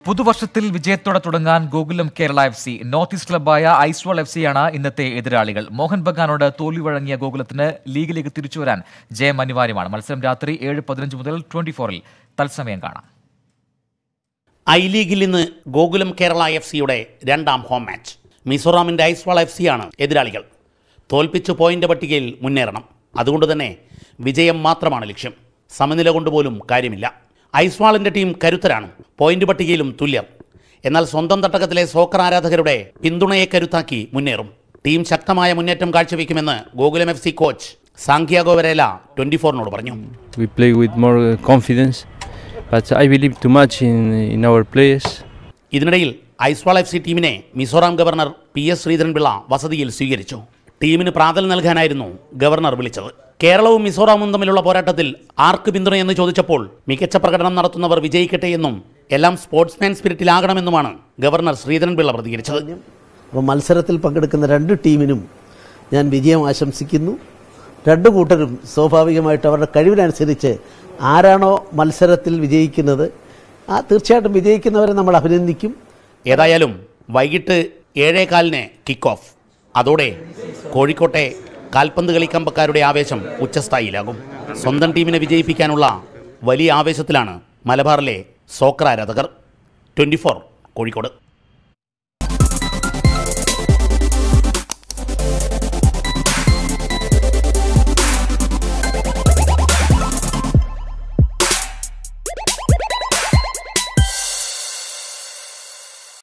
പുതുവർഷത്തിൽ വിജയത്തോടെ തുടങ്ങാൻ Gokulam Kerala F C north east ക്ലബായ ഐസ്വാൾ എഫ് സിയാണ് ഇന്നത്തെ എതിരാളികൾ മോഹൻ ബഗാനോട് തോൽവി വഴങ്ങിയ ഗോകുലത്തിന് ലീഗിലേക്ക് തിരിച്ചുവരാൻ ജയം അനിവാര്യമാണ് മത്സരം രാത്രി ഏഴ് പതിനഞ്ച് മുതൽ ട്വന്റി ഫോറിൽ തത്സമയം കാണാം ഐ ലീഗിൽ ഇന്ന് ഗോകുലം കേരള എഫ് സിയുടെ രണ്ടാം ഹോം മാച്ച് മിസോറാമിൻ്റെ ഐസ്വാൾ എഫ് സിയാണ് എതിരാളികൾ തോൽപ്പിച്ച് പോയിന്റ് പട്ടികയിൽ മുന്നേറണം അതുകൊണ്ട് തന്നെ വിജയം മാത്രമാണ് ലക്ഷ്യം സമനില കൊണ്ടുപോലും കാര്യമില്ല ഐസ്വാളിൻ്റെ ടീം കരുത്തരാണ് പോയിന്റ് പട്ടികയിലും തുല്യർ എന്നാൽ സ്വന്തം തട്ടകത്തിലെ സോക്കർ ആരാധകരുടെ പിന്തുണയെ കരുത്താക്കി മുന്നേറും ടീം ശക്തമായ മുന്നേറ്റം കാഴ്ചവെക്കുമെന്ന് Gokulam F C coach Santiago Varela twenty ഫോറിനോട് പറഞ്ഞു we play with more uh, confidence. But I believe too much in in our players. ഇതിനിടയിൽ ഐസ്വാൾ എഫ് സി ടീമിനെ Mizoram governor P S Sreedharan Pillai വസതിയിൽ സ്വീകരിച്ചു ടീമിന് പ്രാതൽ നൽകാനായിരുന്നു ഗവർണർ വിളിച്ചത് കേരളവും മിസോറാമും തമ്മിലുള്ള പോരാട്ടത്തിൽ ആർക്ക് പിന്തുണയെന്ന് ചോദിച്ചപ്പോൾ മികച്ച പ്രകടനം നടത്തുന്നവർ വിജയിക്കട്ടെ എന്നും എല്ലാം സ്പോർട്സ്മാൻ സ്പിരിറ്റിലാകണമെന്നുമാണ് ഗവർണർ ശ്രീധരൻപിള്ള പ്രതികരിച്ചത് അപ്പോൾ മത്സരത്തിൽ പങ്കെടുക്കുന്ന രണ്ട് ടീമിനും ഞാൻ വിജയം ആശംസിക്കുന്നു രണ്ടു കൂട്ടരും സ്വാഭാവികമായിട്ട് അവരുടെ കഴിവിനനുസരിച്ച് ആരാണോ മത്സരത്തിൽ വിജയിക്കുന്നത് ആ തീർച്ചയായിട്ടും വിജയിക്കുന്നവരെ നമ്മൾ അഭിനന്ദിക്കും ഏതായാലും വൈകിട്ട് ഏഴേകാലിന് കിക്ക് ഓഫ് അതോടെ കോഴിക്കോട്ടെ കാൽപന്ത് കളിക്കമ്പക്കാരുടെ ആവേശം ഉച്ചസ്ഥായിലാകും സ്വന്തം ടീമിനെ വിജയിപ്പിക്കാനുള്ള വലിയ ആവേശത്തിലാണ് മലബാറിലെ സോക്കർ ആരാധകർ ട്വൻറ്റി കോഴിക്കോട്